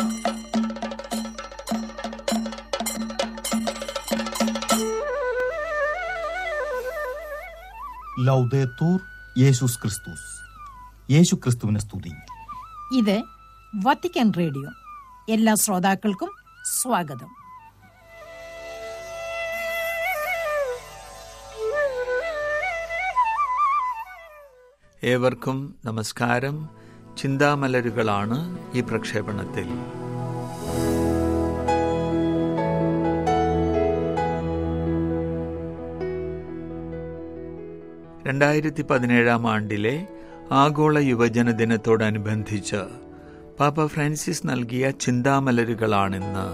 ലൗദേത്തൂർ യേശുസ് ക്രിസ്തുസ് യേശു ക്രിസ്തുവിനെ സ്തുതി ഇത് വത്തിക്കാൻ റേഡിയോ എല്ലാ ശ്രോതാക്കൾക്കും സ്വാഗതം ഏവർക്കും നമസ്കാരം ചിന്താമലരുകളാണ് ഈ പ്രക്ഷേപണത്തിൽ രണ്ടായിരത്തി പതിനേഴാം ആണ്ടിലെ ആഗോള യുവജന ദിനത്തോടനുബന്ധിച്ച് പാപ്പ ഫ്രാൻസിസ് നൽകിയ ചിന്താമലരുകളാണിന്ന്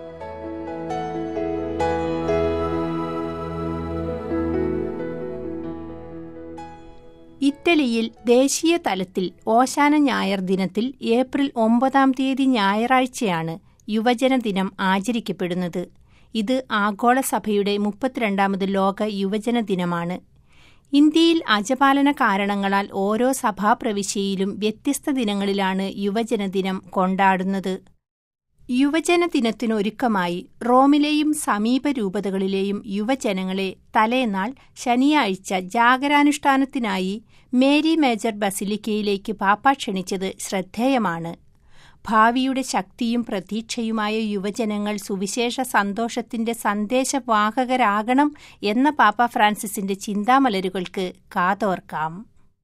ഇറ്റലിയിൽ ദേശീയ തലത്തിൽ ഓശാന ഞായർ ദിനത്തിൽ ഏപ്രിൽ ഒമ്പതാം തീയതി ഞായറാഴ്ചയാണ് യുവജന ദിനം ആചരിക്കപ്പെടുന്നത് ഇത് ആഗോള സഭയുടെ മുപ്പത്തിരണ്ടാമത് ലോക യുവജന ദിനമാണ് ഇന്ത്യയിൽ അജപാലന കാരണങ്ങളാൽ ഓരോ സഭാപ്രവിശ്യയിലും വ്യത്യസ്ത ദിനങ്ങളിലാണ് യുവജന ദിനം കൊണ്ടാടുന്നത് യുവജന ദിനത്തിനൊരുക്കമായി റോമിലെയും സമീപ രൂപതകളിലെയും യുവജനങ്ങളെ തലേനാൾ ശനിയാഴ്ച ജാഗരാനുഷ്ഠാനത്തിനായി മേരി മേജർ ബസിലിക്കയിലേക്ക് പാപ്പ ക്ഷണിച്ചത് ശ്രദ്ധേയമാണ് ഭാവിയുടെ ശക്തിയും പ്രതീക്ഷയുമായ യുവജനങ്ങൾ സുവിശേഷ സന്തോഷത്തിന്റെ സന്ദേശവാഹകരാകണം എന്ന പാപ്പ ഫ്രാൻസിസിന്റെ ചിന്താമലരുകൾക്ക് കാതോർക്കാം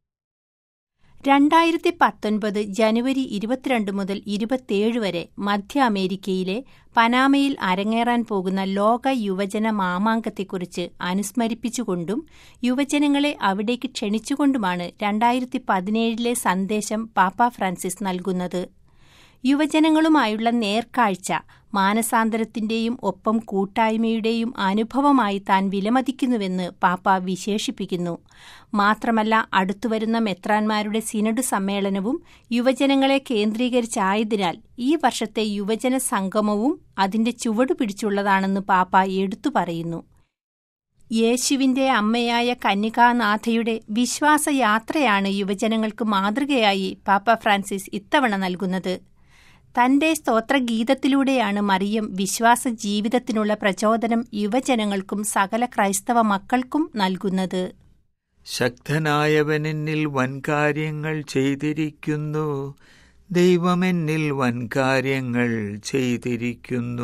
രണ്ടായിരത്തി പത്തൊൻപത് ജനുവരി ഇരുപത്തിരണ്ട് മുതൽ ഇരുപത്തിയേഴ് വരെ മധ്യ അമേരിക്കയിലെ പനാമയിൽ അരങ്ങേറാൻ പോകുന്ന ലോക യുവജന മാമാങ്കത്തെക്കുറിച്ച് അനുസ്മരിപ്പിച്ചുകൊണ്ടും യുവജനങ്ങളെ അവിടേക്ക് ക്ഷണിച്ചുകൊണ്ടുമാണ് രണ്ടായിരത്തി പതിനേഴിലെ സന്ദേശം പാപ്പ ഫ്രാൻസിസ് നൽകുന്നത് യുവജനങ്ങളുമായുള്ള നേർക്കാഴ്ച മാനസാന്തരത്തിന്റെയും ഒപ്പം കൂട്ടായ്മയുടെയും അനുഭവമായി താൻ വിലമതിക്കുന്നുവെന്ന് പാപ്പ വിശേഷിപ്പിക്കുന്നു മാത്രമല്ല അടുത്തുവരുന്ന മെത്രാന്മാരുടെ സിനഡ് സമ്മേളനവും യുവജനങ്ങളെ കേന്ദ്രീകരിച്ചായതിനാൽ ഈ വർഷത്തെ യുവജന സംഗമവും അതിന്റെ ചുവടു പിടിച്ചുള്ളതാണെന്ന് പാപ്പ എടുത്തു പറയുന്നു യേശുവിന്റെ അമ്മയായ കന്യകാനാഥയുടെ വിശ്വാസയാത്രയാണ് യുവജനങ്ങൾക്ക് മാതൃകയായി പാപ്പ ഫ്രാൻസിസ് ഇത്തവണ നൽകുന്നത് തന്റെ സ്തോത്രഗീതത്തിലൂടെയാണ് മറിയം വിശ്വാസ ജീവിതത്തിനുള്ള പ്രചോദനം യുവജനങ്ങൾക്കും സകല ക്രൈസ്തവ മക്കൾക്കും നൽകുന്നത് ശക്തനായവനെന്നിൽ വൻകാര്യങ്ങൾ ചെയ്തിരിക്കുന്നു ദൈവമെന്നിൽ വൻകാര്യങ്ങൾ ചെയ്തിരിക്കുന്നു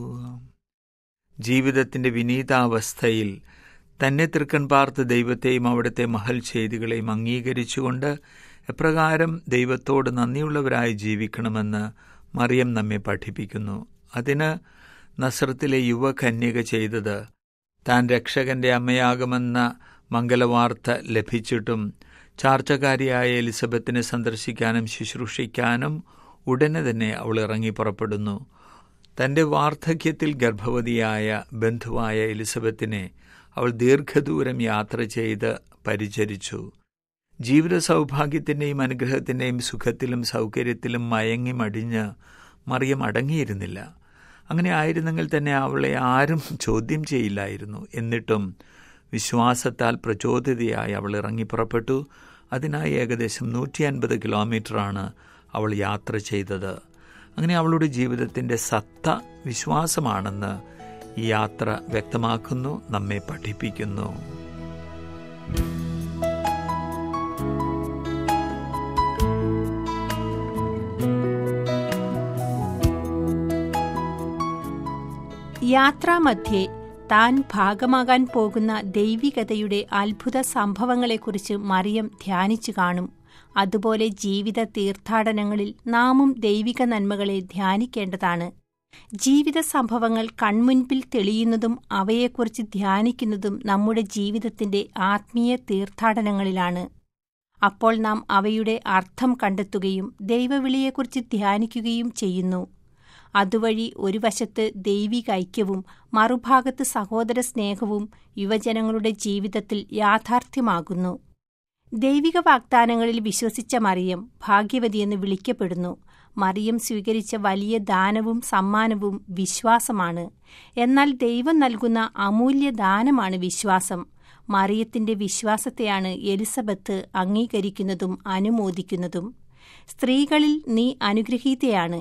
ജീവിതത്തിന്റെ വിനീതാവസ്ഥയിൽ തന്നെ തൃക്കൺ പാർത്ത് ദൈവത്തെയും അവിടുത്തെ മഹൽ ചെയ്തികളെയും അംഗീകരിച്ചുകൊണ്ട് എപ്രകാരം ദൈവത്തോട് നന്ദിയുള്ളവരായി ജീവിക്കണമെന്ന് മറിയം നമ്മെ പഠിപ്പിക്കുന്നു അതിന് നസ്രത്തിലെ യുവകന്യക ചെയ്തത് താൻ രക്ഷകന്റെ അമ്മയാകുമെന്ന മംഗലവാർത്ത ലഭിച്ചിട്ടും ചാർച്ചക്കാരിയായ എലിസബത്തിനെ സന്ദർശിക്കാനും ശുശ്രൂഷിക്കാനും ഉടനെ തന്നെ അവൾ ഇറങ്ങി പുറപ്പെടുന്നു തന്റെ വാർദ്ധക്യത്തിൽ ഗർഭവതിയായ ബന്ധുവായ എലിസബത്തിനെ അവൾ ദീർഘദൂരം യാത്ര ചെയ്ത് പരിചരിച്ചു ജീവിത സൗഭാഗ്യത്തിന്റെയും അനുഗ്രഹത്തിന്റെയും സുഖത്തിലും സൗകര്യത്തിലും മയങ്ങി മടിഞ്ഞ് മറിയം അടങ്ങിയിരുന്നില്ല അങ്ങനെ ആയിരുന്നെങ്കിൽ തന്നെ അവളെ ആരും ചോദ്യം ചെയ്യില്ലായിരുന്നു എന്നിട്ടും വിശ്വാസത്താൽ പ്രചോദിതയായി അവൾ ഇറങ്ങി പുറപ്പെട്ടു അതിനായി ഏകദേശം നൂറ്റി അൻപത് കിലോമീറ്ററാണ് അവൾ യാത്ര ചെയ്തത് അങ്ങനെ അവളുടെ ജീവിതത്തിന്റെ സത്ത വിശ്വാസമാണെന്ന് ഈ യാത്ര വ്യക്തമാക്കുന്നു നമ്മെ പഠിപ്പിക്കുന്നു യാത്രാമധ്യേ താൻ ഭാഗമാകാൻ പോകുന്ന ദൈവികതയുടെ അത്ഭുത സംഭവങ്ങളെക്കുറിച്ച് മറിയം ധ്യാനിച്ചു കാണും അതുപോലെ ജീവിത തീർത്ഥാടനങ്ങളിൽ നാമും ദൈവിക നന്മകളെ ധ്യാനിക്കേണ്ടതാണ് ജീവിത സംഭവങ്ങൾ കൺമുൻപിൽ തെളിയുന്നതും അവയെക്കുറിച്ച് ധ്യാനിക്കുന്നതും നമ്മുടെ ജീവിതത്തിന്റെ ആത്മീയ തീർത്ഥാടനങ്ങളിലാണ് അപ്പോൾ നാം അവയുടെ അർത്ഥം കണ്ടെത്തുകയും ദൈവവിളിയെക്കുറിച്ച് ധ്യാനിക്കുകയും ചെയ്യുന്നു അതുവഴി ഒരു വശത്ത് ദൈവിക ഐക്യവും മറുഭാഗത്ത് സഹോദര സ്നേഹവും യുവജനങ്ങളുടെ ജീവിതത്തിൽ യാഥാർത്ഥ്യമാകുന്നു ദൈവിക വാഗ്ദാനങ്ങളിൽ വിശ്വസിച്ച മറിയം ഭാഗ്യവതിയെന്ന് വിളിക്കപ്പെടുന്നു മറിയം സ്വീകരിച്ച വലിയ ദാനവും സമ്മാനവും വിശ്വാസമാണ് എന്നാൽ ദൈവം നൽകുന്ന അമൂല്യ ദാനമാണ് വിശ്വാസം മറിയത്തിന്റെ വിശ്വാസത്തെയാണ് എലിസബത്ത് അംഗീകരിക്കുന്നതും അനുമോദിക്കുന്നതും സ്ത്രീകളിൽ നീ അനുഗ്രഹീതയാണ്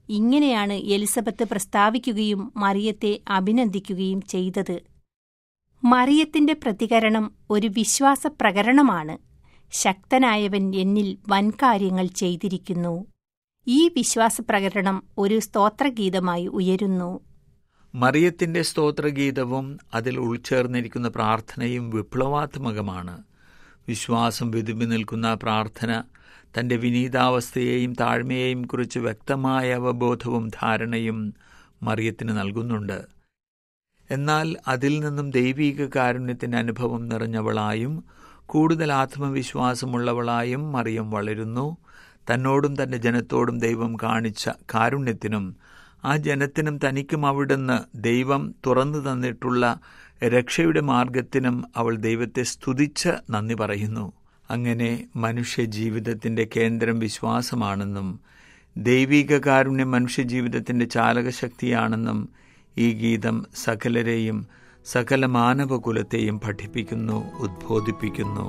ഇങ്ങനെയാണ് എലിസബത്ത് പ്രസ്താവിക്കുകയും മറിയത്തെ അഭിനന്ദിക്കുകയും ചെയ്തത് മറിയത്തിന്റെ പ്രതികരണം ഒരു വിശ്വാസ പ്രകരണമാണ് ശക്തനായവൻ എന്നിൽ വൻകാര്യങ്ങൾ ചെയ്തിരിക്കുന്നു ഈ വിശ്വാസ പ്രകരണം ഒരു സ്തോത്രഗീതമായി ഉയരുന്നു മറിയത്തിന്റെ സ്തോത്രഗീതവും അതിൽ ഉൾച്ചേർന്നിരിക്കുന്ന പ്രാർത്ഥനയും വിപ്ലവാത്മകമാണ് വിശ്വാസം വിതുമ്പി നിൽക്കുന്ന പ്രാർത്ഥന തന്റെ വിനീതാവസ്ഥയെയും താഴ്മയെയും കുറിച്ച് വ്യക്തമായ അവബോധവും ധാരണയും മറിയത്തിന് നൽകുന്നുണ്ട് എന്നാൽ അതിൽ നിന്നും ദൈവീക കാരുണ്യത്തിന്റെ അനുഭവം നിറഞ്ഞവളായും കൂടുതൽ ആത്മവിശ്വാസമുള്ളവളായും മറിയം വളരുന്നു തന്നോടും തന്റെ ജനത്തോടും ദൈവം കാണിച്ച കാരുണ്യത്തിനും ആ ജനത്തിനും തനിക്കും അവിടുന്ന് ദൈവം തുറന്നു തന്നിട്ടുള്ള രക്ഷയുടെ മാർഗത്തിനും അവൾ ദൈവത്തെ സ്തുതിച്ച് നന്ദി പറയുന്നു അങ്ങനെ മനുഷ്യ ജീവിതത്തിന്റെ കേന്ദ്രം വിശ്വാസമാണെന്നും ദൈവിക കാരുണ്യം മനുഷ്യജീവിതത്തിന്റെ ചാലകശക്തിയാണെന്നും ഈ ഗീതം സകലരെയും സകല മാനവകുലത്തെയും പഠിപ്പിക്കുന്നു ഉദ്ബോധിപ്പിക്കുന്നു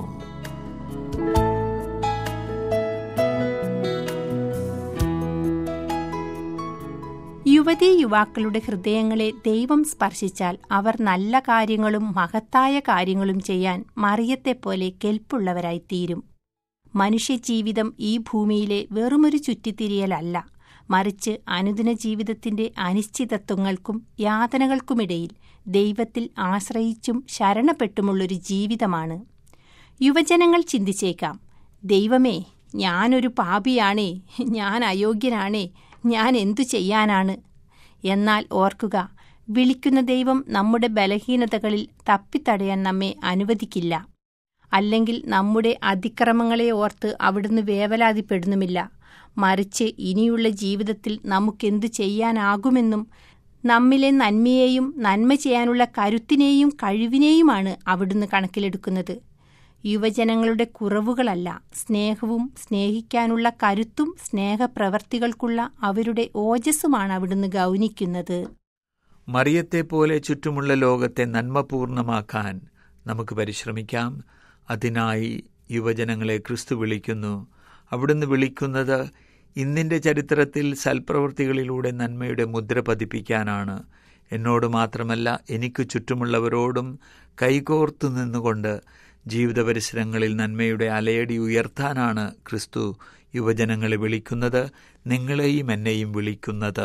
യുവതീ യുവാക്കളുടെ ഹൃദയങ്ങളെ ദൈവം സ്പർശിച്ചാൽ അവർ നല്ല കാര്യങ്ങളും മഹത്തായ കാര്യങ്ങളും ചെയ്യാൻ മറിയത്തെപ്പോലെ കെൽപ്പുള്ളവരായിത്തീരും മനുഷ്യജീവിതം ഈ ഭൂമിയിലെ വെറുമൊരു ചുറ്റിത്തിരിയലല്ല മറിച്ച് അനുദിന ജീവിതത്തിന്റെ അനിശ്ചിതത്വങ്ങൾക്കും യാതനകൾക്കുമിടയിൽ ദൈവത്തിൽ ആശ്രയിച്ചും ശരണപ്പെട്ടുമുള്ളൊരു ജീവിതമാണ് യുവജനങ്ങൾ ചിന്തിച്ചേക്കാം ദൈവമേ ഞാനൊരു പാപിയാണേ ഞാൻ അയോഗ്യനാണേ ഞാൻ എന്തു ചെയ്യാനാണ് എന്നാൽ ഓർക്കുക വിളിക്കുന്ന ദൈവം നമ്മുടെ ബലഹീനതകളിൽ തപ്പിത്തടയാൻ നമ്മെ അനുവദിക്കില്ല അല്ലെങ്കിൽ നമ്മുടെ അതിക്രമങ്ങളെ ഓർത്ത് അവിടുന്ന് വേവലാതിപ്പെടുന്നുമില്ല മറിച്ച് ഇനിയുള്ള ജീവിതത്തിൽ നമുക്കെന്തു ചെയ്യാനാകുമെന്നും നമ്മിലെ നന്മയെയും നന്മ ചെയ്യാനുള്ള കരുത്തിനെയും കഴിവിനെയുമാണ് അവിടുന്ന് കണക്കിലെടുക്കുന്നത് യുവജനങ്ങളുടെ കുറവുകളല്ല സ്നേഹവും സ്നേഹിക്കാനുള്ള കരുത്തും സ്നേഹപ്രവർത്തികൾക്കുള്ള അവരുടെ ഓജസ്സുമാണ് അവിടുന്ന് ഗൗനിക്കുന്നത് മറിയത്തെപ്പോലെ ചുറ്റുമുള്ള ലോകത്തെ നന്മപൂർണമാക്കാൻ നമുക്ക് പരിശ്രമിക്കാം അതിനായി യുവജനങ്ങളെ ക്രിസ്തു വിളിക്കുന്നു അവിടുന്ന് വിളിക്കുന്നത് ഇന്നിന്റെ ചരിത്രത്തിൽ സൽപ്രവൃത്തികളിലൂടെ നന്മയുടെ മുദ്ര പതിപ്പിക്കാനാണ് എന്നോട് മാത്രമല്ല എനിക്ക് ചുറ്റുമുള്ളവരോടും കൈകോർത്തു നിന്നുകൊണ്ട് ജീവിത പരിസരങ്ങളിൽ നന്മയുടെ അലയടി ഉയർത്താനാണ് ക്രിസ്തു യുവജനങ്ങളെ വിളിക്കുന്നത് നിങ്ങളെയും എന്നെയും വിളിക്കുന്നത്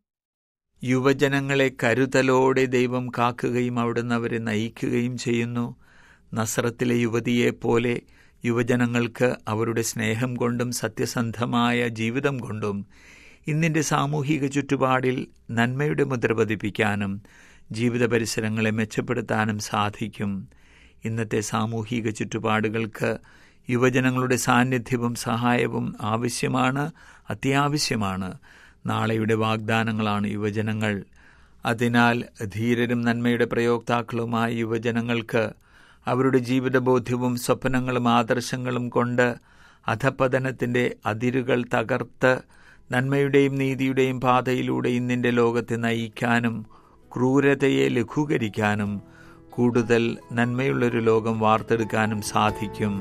യുവജനങ്ങളെ കരുതലോടെ ദൈവം കാക്കുകയും അവിടുന്ന് അവരെ നയിക്കുകയും ചെയ്യുന്നു നസ്രത്തിലെ യുവതിയെപ്പോലെ യുവജനങ്ങൾക്ക് അവരുടെ സ്നേഹം കൊണ്ടും സത്യസന്ധമായ ജീവിതം കൊണ്ടും ഇന്നിന്റെ സാമൂഹിക ചുറ്റുപാടിൽ നന്മയുടെ മുദ്ര പതിപ്പിക്കാനും ജീവിത പരിസരങ്ങളെ മെച്ചപ്പെടുത്താനും സാധിക്കും ഇന്നത്തെ സാമൂഹിക ചുറ്റുപാടുകൾക്ക് യുവജനങ്ങളുടെ സാന്നിധ്യവും സഹായവും ആവശ്യമാണ് അത്യാവശ്യമാണ് നാളെയുടെ വാഗ്ദാനങ്ങളാണ് യുവജനങ്ങൾ അതിനാൽ ധീരരും നന്മയുടെ പ്രയോക്താക്കളുമായ യുവജനങ്ങൾക്ക് അവരുടെ ജീവിതബോധ്യവും സ്വപ്നങ്ങളും ആദർശങ്ങളും കൊണ്ട് അധപതനത്തിന്റെ അതിരുകൾ തകർത്ത് നന്മയുടെയും നീതിയുടെയും പാതയിലൂടെ ഇന്നിന്റെ ലോകത്തെ നയിക്കാനും ക്രൂരതയെ ലഘൂകരിക്കാനും കൂടുതൽ നന്മയുള്ളൊരു ലോകം വാർത്തെടുക്കാനും സാധിക്കും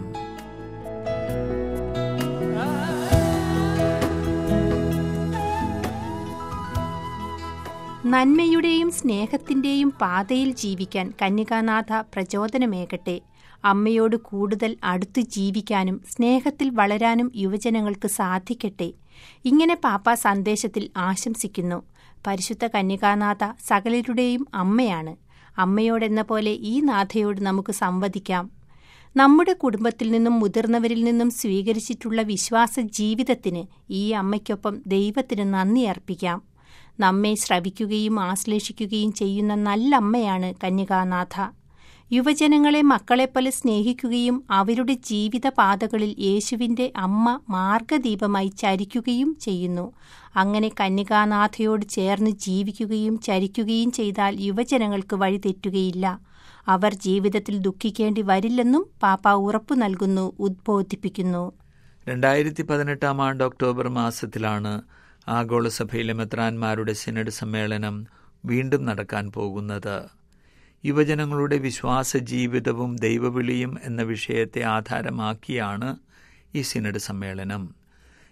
നന്മയുടെയും സ്നേഹത്തിന്റെയും പാതയിൽ ജീവിക്കാൻ കന്യകാനാഥ പ്രചോദനമേകട്ടെ അമ്മയോട് കൂടുതൽ അടുത്തു ജീവിക്കാനും സ്നേഹത്തിൽ വളരാനും യുവജനങ്ങൾക്ക് സാധിക്കട്ടെ ഇങ്ങനെ പാപ്പ സന്ദേശത്തിൽ ആശംസിക്കുന്നു പരിശുദ്ധ കന്യകാനാഥ സകലരുടെയും അമ്മയാണ് അമ്മയോടെന്ന പോലെ ഈ നാഥയോട് നമുക്ക് സംവദിക്കാം നമ്മുടെ കുടുംബത്തിൽ നിന്നും മുതിർന്നവരിൽ നിന്നും സ്വീകരിച്ചിട്ടുള്ള വിശ്വാസ ജീവിതത്തിന് ഈ അമ്മയ്ക്കൊപ്പം ദൈവത്തിന് നന്ദി അർപ്പിക്കാം നമ്മെ ശ്രവിക്കുകയും ആശ്ലേഷിക്കുകയും ചെയ്യുന്ന നല്ല അമ്മയാണ് കന്യകാനാഥ യുവജനങ്ങളെ മക്കളെപ്പോലെ സ്നേഹിക്കുകയും അവരുടെ ജീവിതപാതകളിൽ യേശുവിന്റെ അമ്മ മാർഗദീപമായി ചരിക്കുകയും ചെയ്യുന്നു അങ്ങനെ കന്യകാനാഥയോട് ചേർന്ന് ജീവിക്കുകയും ചരിക്കുകയും ചെയ്താൽ യുവജനങ്ങൾക്ക് വഴിതെറ്റുകയില്ല അവർ ജീവിതത്തിൽ ദുഃഖിക്കേണ്ടി വരില്ലെന്നും പാപ്പ ഉറപ്പു നൽകുന്നു ഉദ്ബോധിപ്പിക്കുന്നു രണ്ടായിരത്തി പതിനെട്ടാം ആണ്ട് ഒക്ടോബർ മാസത്തിലാണ് ആഗോളസഭയിലെ മെത്രാന്മാരുടെ സിനഡ് സമ്മേളനം വീണ്ടും നടക്കാൻ പോകുന്നത് യുവജനങ്ങളുടെ വിശ്വാസ ജീവിതവും ദൈവവിളിയും എന്ന വിഷയത്തെ ആധാരമാക്കിയാണ് ഈ സിനഡ് സമ്മേളനം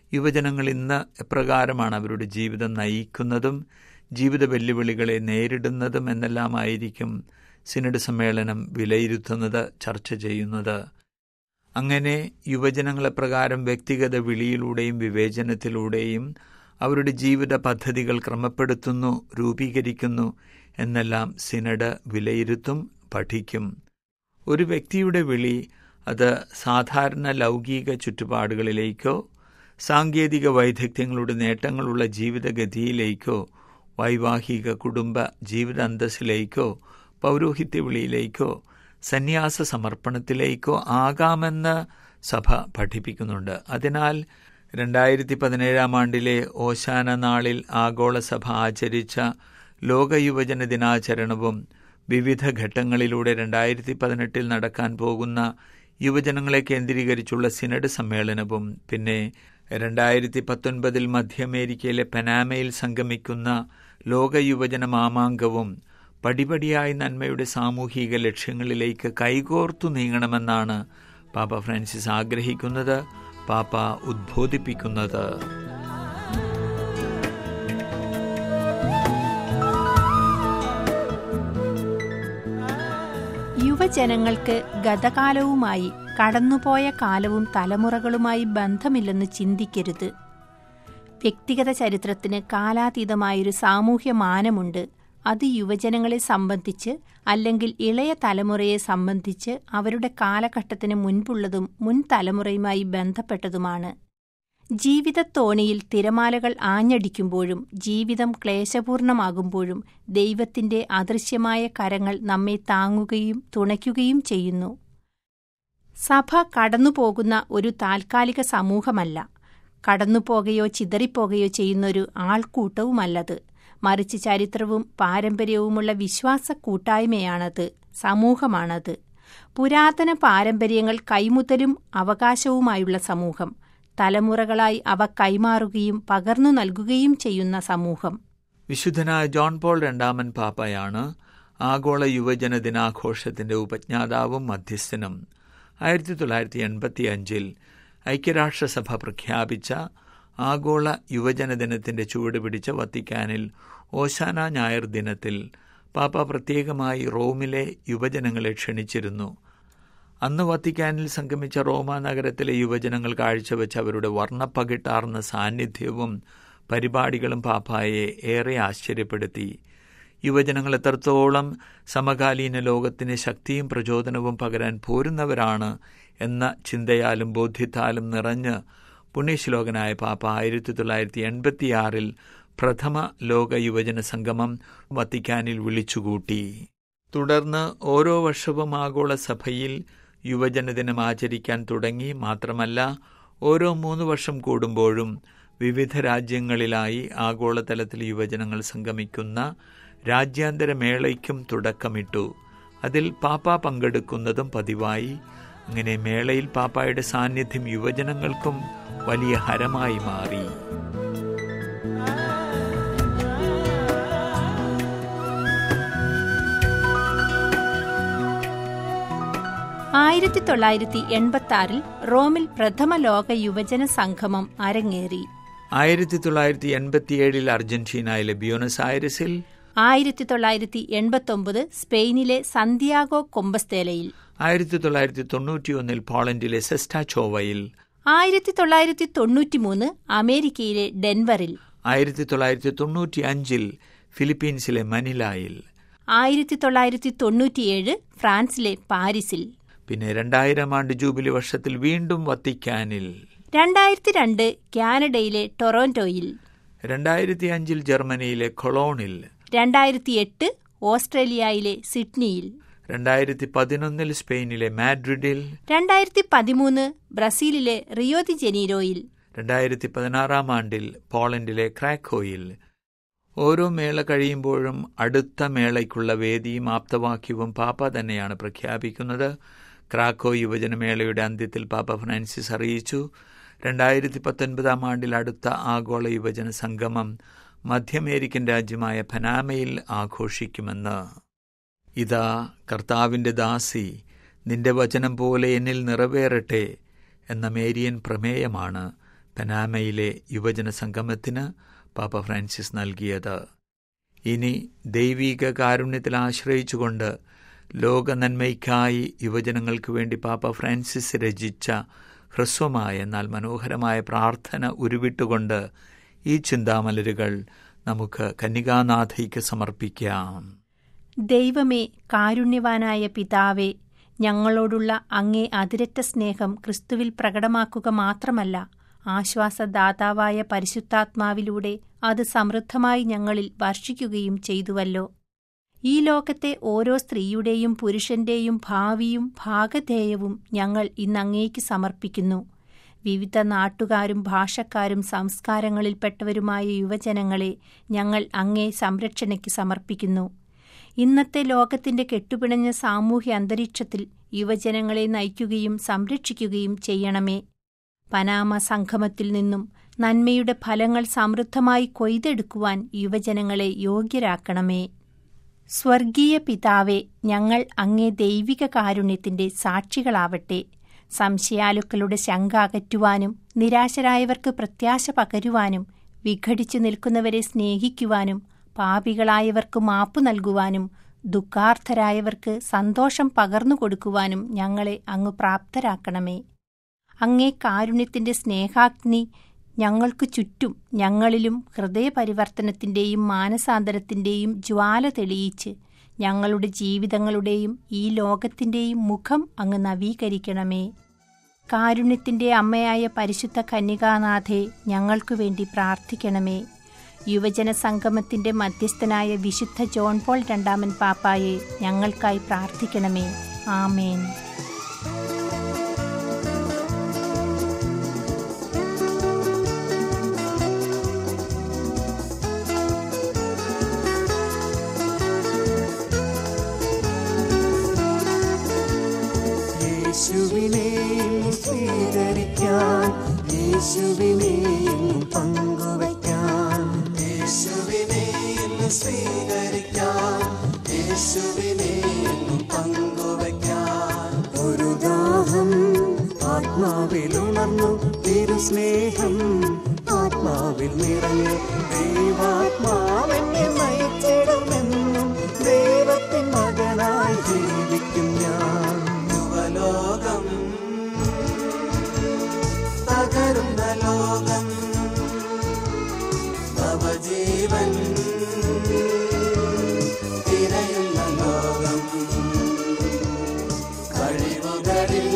യുവജനങ്ങൾ ഇന്ന് എപ്രകാരമാണ് അവരുടെ ജീവിതം നയിക്കുന്നതും ജീവിത വെല്ലുവിളികളെ നേരിടുന്നതും എന്നെല്ലാമായിരിക്കും സിനഡ് സമ്മേളനം വിലയിരുത്തുന്നത് ചർച്ച ചെയ്യുന്നത് അങ്ങനെ യുവജനങ്ങളെ പ്രകാരം വ്യക്തിഗത വിളിയിലൂടെയും വിവേചനത്തിലൂടെയും അവരുടെ ജീവിത പദ്ധതികൾ ക്രമപ്പെടുത്തുന്നു രൂപീകരിക്കുന്നു എന്നെല്ലാം സിനഡ് വിലയിരുത്തും പഠിക്കും ഒരു വ്യക്തിയുടെ വിളി അത് സാധാരണ ലൗകിക ചുറ്റുപാടുകളിലേക്കോ സാങ്കേതിക വൈദഗ്ധ്യങ്ങളുടെ നേട്ടങ്ങളുള്ള ജീവിതഗതിയിലേക്കോ വൈവാഹിക കുടുംബ ജീവിത അന്തസ്സിലേക്കോ പൗരോഹിത്യ വിളിയിലേക്കോ സന്യാസ സമർപ്പണത്തിലേക്കോ ആകാമെന്ന് സഭ പഠിപ്പിക്കുന്നുണ്ട് അതിനാൽ രണ്ടായിരത്തി പതിനേഴാം ആണ്ടിലെ ഓശാന നാളിൽ ആഗോളസഭ ആചരിച്ച ലോക യുവജന ദിനാചരണവും വിവിധ ഘട്ടങ്ങളിലൂടെ രണ്ടായിരത്തി പതിനെട്ടിൽ നടക്കാൻ പോകുന്ന യുവജനങ്ങളെ കേന്ദ്രീകരിച്ചുള്ള സിനഡ് സമ്മേളനവും പിന്നെ രണ്ടായിരത്തി പത്തൊൻപതിൽ മധ്യ അമേരിക്കയിലെ പനാമയിൽ സംഗമിക്കുന്ന ലോക യുവജന മാമാങ്കവും പടിപടിയായി നന്മയുടെ സാമൂഹിക ലക്ഷ്യങ്ങളിലേക്ക് കൈകോർത്തു നീങ്ങണമെന്നാണ് പാപ്പ ഫ്രാൻസിസ് ആഗ്രഹിക്കുന്നത് പാപ്പ ഉദ്ബോധിപ്പിക്കുന്നത് യുവജനങ്ങൾക്ക് ഗതകാലവുമായി കടന്നുപോയ കാലവും തലമുറകളുമായി ബന്ധമില്ലെന്ന് ചിന്തിക്കരുത് വ്യക്തിഗത ചരിത്രത്തിന് കാലാതീതമായൊരു സാമൂഹ്യ മാനമുണ്ട് അത് യുവജനങ്ങളെ സംബന്ധിച്ച് അല്ലെങ്കിൽ ഇളയ തലമുറയെ സംബന്ധിച്ച് അവരുടെ കാലഘട്ടത്തിന് മുൻപുള്ളതും മുൻ തലമുറയുമായി ബന്ധപ്പെട്ടതുമാണ് ജീവിതത്തോണിയിൽ തിരമാലകൾ ആഞ്ഞടിക്കുമ്പോഴും ജീവിതം ക്ലേശപൂർണമാകുമ്പോഴും ദൈവത്തിന്റെ അദൃശ്യമായ കരങ്ങൾ നമ്മെ താങ്ങുകയും തുണയ്ക്കുകയും ചെയ്യുന്നു സഭ കടന്നുപോകുന്ന ഒരു താൽക്കാലിക സമൂഹമല്ല കടന്നുപോകുകയോ ചിതറിപ്പോകുകയോ ചെയ്യുന്നൊരു ആൾക്കൂട്ടവുമല്ലത് മറിച്ച് ചരിത്രവും പാരമ്പര്യവുമുള്ള വിശ്വാസ കൂട്ടായ്മയാണത് സമൂഹമാണത് പുരാതന പാരമ്പര്യങ്ങൾ കൈമുതലും അവകാശവുമായുള്ള സമൂഹം തലമുറകളായി അവ കൈമാറുകയും പകർന്നു നൽകുകയും ചെയ്യുന്ന സമൂഹം വിശുദ്ധനായ ജോൺ പോൾ രണ്ടാമൻ പാപ്പയാണ് ആഗോള യുവജന ദിനാഘോഷത്തിന്റെ ഉപജ്ഞാതാവും മധ്യസ്ഥനും ആയിരത്തി തൊള്ളായിരത്തി എൺപത്തി അഞ്ചിൽ ഐക്യരാഷ്ട്രസഭ പ്രഖ്യാപിച്ച ആഗോള യുവജന ദിനത്തിന്റെ ചുവട് പിടിച്ച വത്തിക്കാനിൽ ഓശാന ഞായർ ദിനത്തിൽ പാപ്പ പ്രത്യേകമായി റോമിലെ യുവജനങ്ങളെ ക്ഷണിച്ചിരുന്നു അന്ന് വത്തിക്കാനിൽ സംഗമിച്ച റോമ നഗരത്തിലെ യുവജനങ്ങൾ കാഴ്ചവെച്ച അവരുടെ വർണ്ണപ്പകിട്ടാർന്ന സാന്നിധ്യവും പരിപാടികളും പാപ്പായെ ഏറെ ആശ്ചര്യപ്പെടുത്തി യുവജനങ്ങൾ എത്രത്തോളം സമകാലീന ലോകത്തിന് ശക്തിയും പ്രചോദനവും പകരാൻ പോരുന്നവരാണ് എന്ന ചിന്തയാലും ബോധ്യത്താലും നിറഞ്ഞ് പുണ്യശ്ലോകനായ പാപ്പ ആയിരത്തി തൊള്ളായിരത്തി എൺപത്തിയാറിൽ പ്രഥമ ലോക യുവജന സംഗമം വത്തിക്കാനിൽ വിളിച്ചുകൂട്ടി തുടർന്ന് ഓരോ വർഷവും ആഗോള സഭയിൽ യുവജനദിനം ആചരിക്കാൻ തുടങ്ങി മാത്രമല്ല ഓരോ മൂന്ന് വർഷം കൂടുമ്പോഴും വിവിധ രാജ്യങ്ങളിലായി ആഗോളതലത്തിൽ യുവജനങ്ങൾ സംഗമിക്കുന്ന രാജ്യാന്തര മേളയ്ക്കും തുടക്കമിട്ടു അതിൽ പാപ്പ പങ്കെടുക്കുന്നതും പതിവായി അങ്ങനെ മേളയിൽ പാപ്പായുടെ സാന്നിധ്യം യുവജനങ്ങൾക്കും വലിയ ഹരമായി മാറി ആയിരത്തി തൊള്ളായിരത്തി എൺപത്തി ആറിൽ റോമിൽ പ്രഥമ ലോക യുവജന സംഗമം അരങ്ങേറി ആയിരത്തി തൊള്ളായിരത്തി എൺപത്തിയേഴിൽ അർജന്റീനയിലെ ബ്യൂണസ് ആയരസിൽ ആയിരത്തി തൊള്ളായിരത്തി എൺപത്തൊമ്പത് സ്പെയിനിലെ സന്തിയാഗോ കൊമ്പസ്തേലയിൽ ആയിരത്തി തൊള്ളായിരത്തി തൊണ്ണൂറ്റിയൊന്നിൽ പോളണ്ടിലെ സെസ്റ്റാച്ചോവയിൽ ആയിരത്തി തൊള്ളായിരത്തി തൊണ്ണൂറ്റിമൂന്ന് അമേരിക്കയിലെ ഡെൻവറിൽ ആയിരത്തി തൊള്ളായിരത്തി തൊണ്ണൂറ്റി അഞ്ചിൽ ഫിലിപ്പീൻസിലെ മനിലായിൽ ആയിരത്തി തൊള്ളായിരത്തി തൊണ്ണൂറ്റിയേഴ് ഫ്രാൻസിലെ പാരീസിൽ പിന്നെ രണ്ടായിരം ആണ്ട് ജൂബിലി വർഷത്തിൽ വീണ്ടും വത്തിക്കാനിൽ രണ്ടായിരത്തി രണ്ട് കാനഡയിലെ ടൊറോന്റോയിൽ രണ്ടായിരത്തി അഞ്ചിൽ ജർമ്മനിയിലെ കൊളോണിൽ രണ്ടായിരത്തി എട്ട് ഓസ്ട്രേലിയയിലെ സിഡ്നിയിൽ രണ്ടായിരത്തി പതിനൊന്നിൽ സ്പെയിനിലെ മാഡ്രിഡിൽ രണ്ടായിരത്തി പതിമൂന്ന് ബ്രസീലിലെ റിയോ ദി ജനീരോയിൽ രണ്ടായിരത്തി പതിനാറാം ആണ്ടിൽ പോളണ്ടിലെ ക്രാക്കോയിൽ ഓരോ മേള കഴിയുമ്പോഴും അടുത്ത മേളയ്ക്കുള്ള വേദിയും ആപ്തവാക്യവും പാപ്പ തന്നെയാണ് പ്രഖ്യാപിക്കുന്നത് ക്രാക്കോ യുവജനമേളയുടെ അന്ത്യത്തിൽ പാപ്പ ഫ്രാൻസിസ് അറിയിച്ചു രണ്ടായിരത്തി പത്തൊൻപതാം ആണ്ടിൽ അടുത്ത ആഗോള യുവജന സംഗമം മധ്യമേരിക്കൻ രാജ്യമായ പനാമയിൽ ആഘോഷിക്കുമെന്ന് ഇതാ കർത്താവിൻ്റെ ദാസി നിന്റെ വചനം പോലെ എന്നിൽ നിറവേറട്ടെ എന്ന മേരിയൻ പ്രമേയമാണ് പനാമയിലെ യുവജന സംഗമത്തിന് പാപ്പ ഫ്രാൻസിസ് നൽകിയത് ഇനി ദൈവീക കാരുണ്യത്തിൽ ആശ്രയിച്ചുകൊണ്ട് ലോക നന്മയ്ക്കായി യുവജനങ്ങൾക്ക് വേണ്ടി പാപ്പ ഫ്രാൻസിസ് രചിച്ച ഹ്രസ്വമായ എന്നാൽ മനോഹരമായ പ്രാർത്ഥന ഉരുവിട്ടുകൊണ്ട് ഈ ചിന്താമലരുകൾ നമുക്ക് കന്യകാനാഥയ്ക്ക് സമർപ്പിക്കാം ദൈവമേ കാരുണ്യവാനായ പിതാവേ ഞങ്ങളോടുള്ള അങ്ങേ അതിരറ്റ സ്നേഹം ക്രിസ്തുവിൽ പ്രകടമാക്കുക മാത്രമല്ല ആശ്വാസദാതാവായ പരിശുദ്ധാത്മാവിലൂടെ അത് സമൃദ്ധമായി ഞങ്ങളിൽ വർഷിക്കുകയും ചെയ്തുവല്ലോ ഈ ലോകത്തെ ഓരോ സ്ത്രീയുടെയും പുരുഷന്റെയും ഭാവിയും ഭാഗധേയവും ഞങ്ങൾ ഇന്നങ്ങേക്ക് സമർപ്പിക്കുന്നു വിവിധ നാട്ടുകാരും ഭാഷക്കാരും സംസ്കാരങ്ങളിൽപ്പെട്ടവരുമായ യുവജനങ്ങളെ ഞങ്ങൾ അങ്ങേ സംരക്ഷണയ്ക്ക് സമർപ്പിക്കുന്നു ഇന്നത്തെ ലോകത്തിന്റെ കെട്ടുപിണഞ്ഞ സാമൂഹ്യ അന്തരീക്ഷത്തിൽ യുവജനങ്ങളെ നയിക്കുകയും സംരക്ഷിക്കുകയും ചെയ്യണമേ പനാമ സംഗമത്തിൽ നിന്നും നന്മയുടെ ഫലങ്ങൾ സമൃദ്ധമായി കൊയ്തെടുക്കുവാൻ യുവജനങ്ങളെ യോഗ്യരാക്കണമേ സ്വർഗീയ പിതാവെ ഞങ്ങൾ അങ്ങേ ദൈവിക കാരുണ്യത്തിന്റെ സാക്ഷികളാവട്ടെ സംശയാലുക്കളുടെ ശങ്ക അകറ്റുവാനും നിരാശരായവർക്ക് പ്രത്യാശ പകരുവാനും വിഘടിച്ചു നിൽക്കുന്നവരെ സ്നേഹിക്കുവാനും പാപികളായവർക്ക് മാപ്പു നൽകുവാനും ദുഃഖാർത്ഥരായവർക്ക് സന്തോഷം പകർന്നു കൊടുക്കുവാനും ഞങ്ങളെ അങ്ങ് പ്രാപ്തരാക്കണമേ അങ്ങേ കാരുണ്യത്തിന്റെ സ്നേഹാഗ്നി ഞങ്ങൾക്കു ചുറ്റും ഞങ്ങളിലും ഹൃദയപരിവർത്തനത്തിന്റെയും മാനസാന്തരത്തിന്റെയും ജ്വാല തെളിയിച്ച് ഞങ്ങളുടെ ജീവിതങ്ങളുടെയും ഈ ലോകത്തിന്റെയും മുഖം അങ്ങ് നവീകരിക്കണമേ കാരുണ്യത്തിന്റെ അമ്മയായ പരിശുദ്ധ കന്യകാനാഥെ ഞങ്ങൾക്കു വേണ്ടി പ്രാർത്ഥിക്കണമേ യുവജന സംഗമത്തിന്റെ മധ്യസ്ഥനായ വിശുദ്ധ ജോൺ പോൾ രണ്ടാമൻ പാപ്പായെ ഞങ്ങൾക്കായി പ്രാർത്ഥിക്കണമേ ആമേൻ യേശുവിനെയും സ്വീകരിക്കാൻ യേശുവിനെയും പങ്കുവയ്ക്കാൻ യേശുവിനെയും സ്വീകരിക്കാൻ യേശുവിനെയും പങ്കുവയ്ക്കാൻ ഒരു ദാഹം ആത്മാവിലുണർന്നു തിരുസ്നേഹം ആത്മാവിൽ നിറഞ്ഞു ദൈവാത്മാവെന്നെ നയിച്ചിടുമെന്നും ദൈവത്തിൻ മകനായി ജീവിക്കും ഞാൻ യുവലോകം തകരുന്ന ലോകം നവജീവൻ തിരയുന്ന ലോകം കഴിവുകളിൽ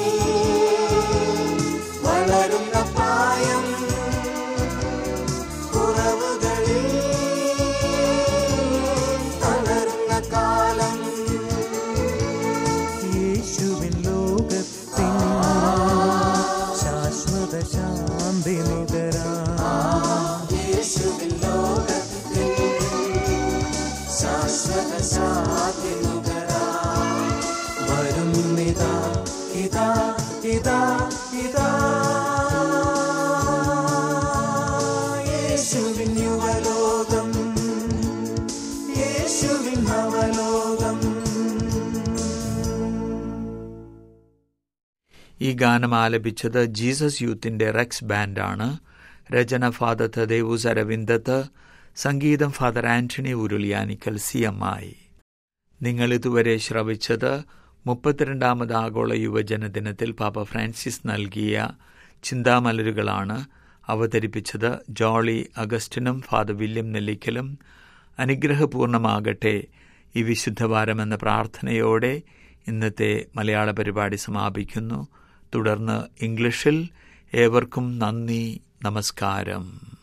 വളരുന്ന പ്രായം കുറവുകളിൽ തളരുന്ന കാലം യേശുവിൻ ലോകത്തിൻ ശാശ്വത ശാന്തി നുകരാ യേശുവിൻ ലോകത്തിൻ ശാശ്വത ശാന്തി നുകരാ വരുന്നിതാ ഇതാ ഇതാ ഇതാ യേശുവിൻ യുവലോകം യേശുവിൻ നവലോകം ഈ ഗാനം ആലപിച്ചത് ജീസസ് യൂത്തിന്റെ റെക്സ് ബാൻഡാണ് രചന ഫാദർ തദേവൂസ് അരവിന്ദത്ത് സംഗീതം father Antony Uruliyanickal C M ആയി നിങ്ങൾ ഇതുവരെ ശ്രവിച്ചത് മുപ്പത്തിരണ്ടാമത് ആഗോള യുവജന ദിനത്തിൽ പാപ്പ ഫ്രാൻസിസ് നൽകിയ ചിന്താമലരുകളാണ് അവതരിപ്പിച്ചത് ജോളി അഗസ്റ്റിനും ഫാദർ വില്യം നെല്ലിക്കലും അനുഗ്രഹപൂർണമാകട്ടെ ഈ വിശുദ്ധവാരം എന്ന പ്രാർത്ഥനയോടെ ഇന്നത്തെ മലയാള പരിപാടി സമാപിക്കുന്നു തുടർന്ന് ഇംഗ്ലീഷിൽ ഏവർക്കും നന്ദി നമസ്കാരം